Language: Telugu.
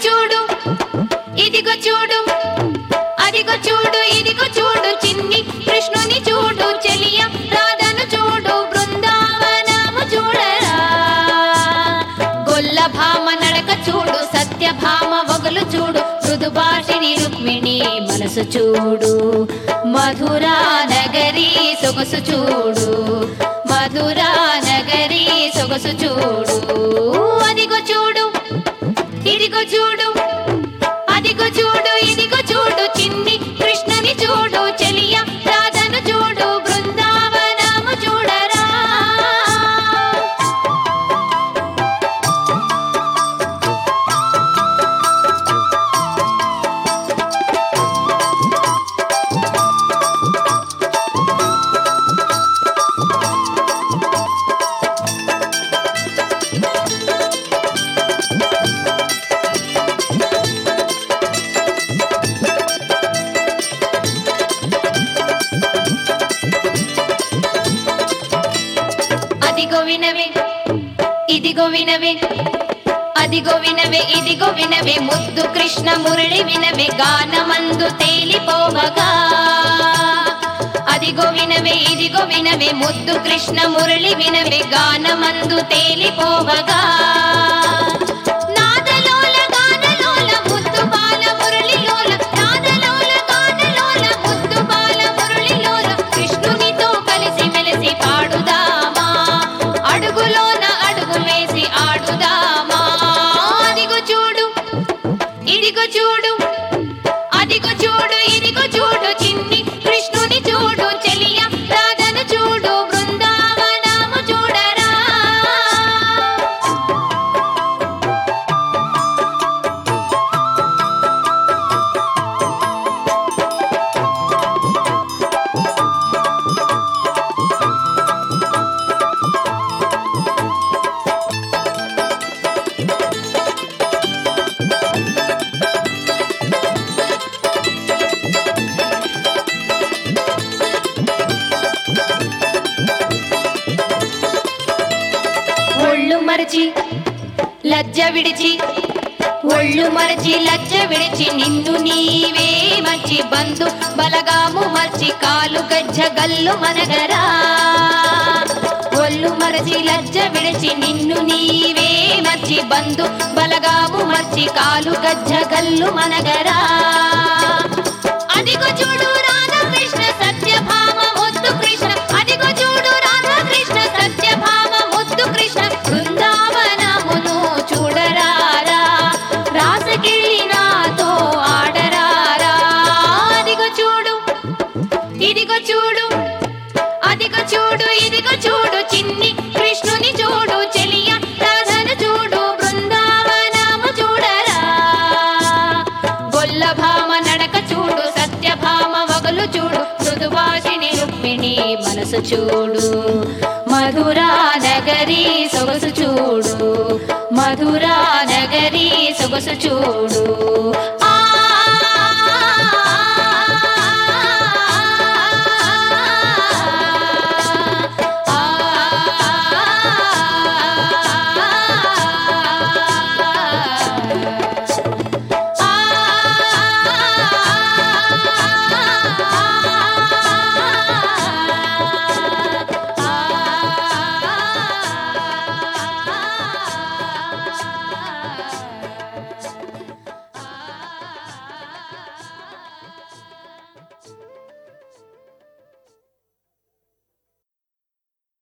చూడు ఇదిగో చూడు అదిగో చూడు ఇదిగో చూడు చిన్ని కృష్ణుని చూడు చెలియ రాధను చూడు బృందావనము చూడరా గొల్ల భామ నడక చూడు సత్యభామ వగులు చూడు మృదు భాషిని రుక్మిణి మనసు చూడు మధురా నగరి సొగసు చూడు మధురా నగరి సొగసు చూడు అదిగో చూడు ఇదిగో చూడు అదిగో చూడు ఇదిగో చూడు చిన్ని కృష్ణని చూడు చెలియ రాధను చూడు బృందావనము చూడరా అదిగో వినవే ఇదిగో వినవే అదిగో వినవే ఇదిగో వినవే ముద్దు కృష్ణ మురళి వినవే గానమందు తేలిపోవగా అదిగో వినవే ఇదిగో వినవే ముద్దు కృష్ణ మురళి వినవే గానమందు తేలిపోవగా నాదలోల గానలోల ముద్దు బాల మురళిలోల నాదలోల గానలోల ముద్దు బాల మురళిలోల కృష్ణునితో కలిసి మెలిసి పాడుదామా అడుగులోన అడుగు వేసి ఆడుదామా అదిగో చూడు ఇదిగో చూడు అదిగో చూడు ఇదిగో చూడు చిన్ని కృష్ణుని చూడు చెలియ రాధను చూడు బృందావనము చూడరా ఒళ్ళు మరచి లజ్జ విడిచి ఒళ్ళు మరచి లజ్జ విడిచి నిన్ను నీవే మర్చి బంధు బలగాము మర్చి కాలు గజ్జ గల్లు మనగరా ఒళ్ళు మరచి లజ్జ విడిచి నిన్ను నీవే మర్చి బంధు బలగాము మర్చి కాలు గజ్జ గల్లు మనగరా అదిగో చూడు రాధాకృష్ణ సత్యభామ ముద్దు కృష్ణ అదిగో చూడు రాధాకృష్ణ సత్యభామ ముద్దు కృష్ణ బృందావనమును చూడరారా రాసగిరి నాతో ఆడరారా అదిగో చూడు ఇదిగో చూడు అదిగో చూడు ఇదిగో చూడు చిన్ని కృష్ణుని చూడు చెలియ రాధను చూడు బృందావనము చూడరా గొల్ల భామ నడక చూడు సత్యభామ వగలు చూడు మృదువాసిని రుక్మిణి మనసు చూడు మధురా నగరి సొగసు చూడు మధురా నగరి సొగసు చూడు